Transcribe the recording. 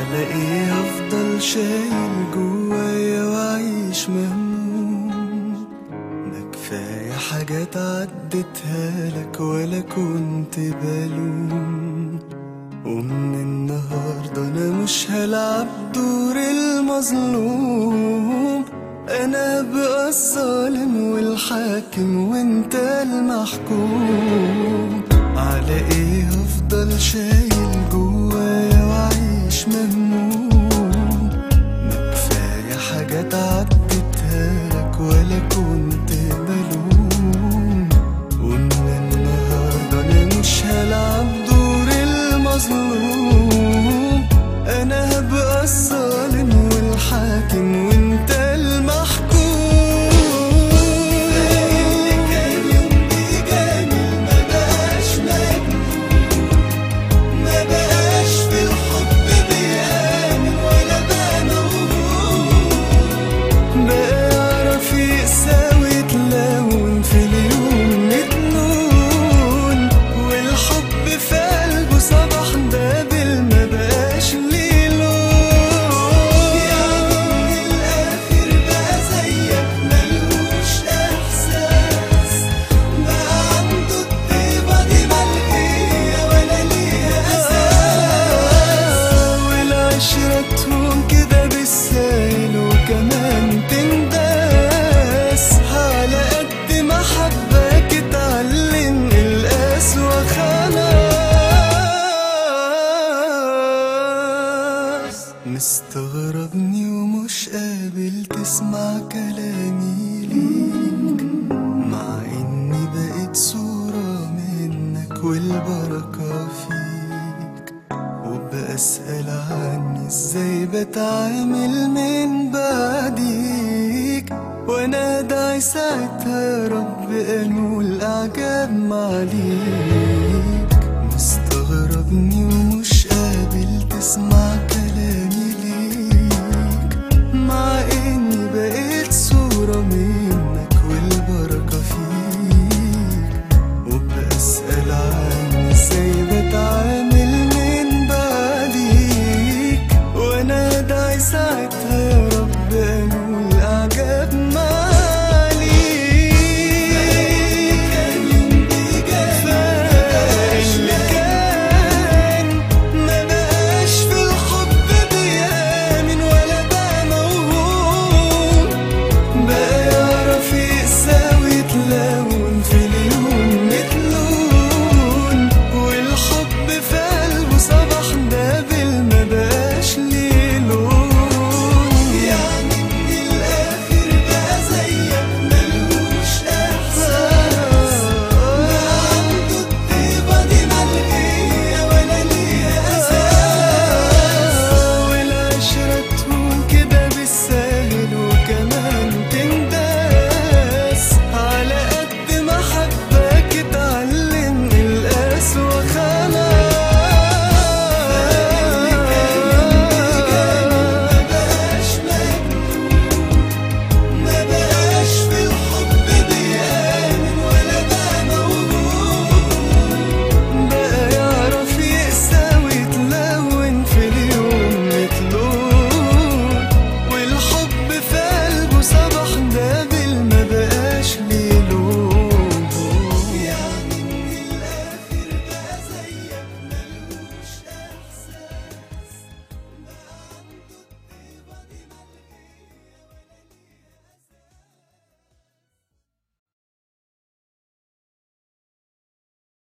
على ايه افضل شايل جوايا واعيش مهموم ده كفاية حاجات عدتها لك ولا كنت بلوم ومن النهاردة انا مش هلعب دور المظلوم انا بقى الظالم والحاكم وانت المحكوم على ايه افضل شايل جوايا واعيش مهموم ما كفاية حاجات عدتها لك ولا كنت بلوم ومن النهاردة انا مش هلعب دور المظلوم انا هبقى الظالم والحاكم وانت المحكوم اللي كان يوم بيجامل ما بقاش مجنون ما بقاش في الحب بيآمن ولا بقى موهوم بقى يعرف يقسى ويتلون في اليوم مجنون والحب في قلبه صباح دابل ما بقاش ليه لون يعني من الآخر بقى زيك ملوش إحساس بقى عنده الطيبة دي ملهية ولا ليها أساس والعشرة تهون كده بالسايل وكمان تنداس على قد ما حباك اتعلم القسوة خلاص مستغربني ومش قابل تسمع كلامي ليك مع اني بقيت صورة منك والبركة فيك وبسأل عني ازاي بتعامل من بعديك وانا ادعي ساعتها يا رب انول اعجاب معليك مستغربني ومش قابل تسمع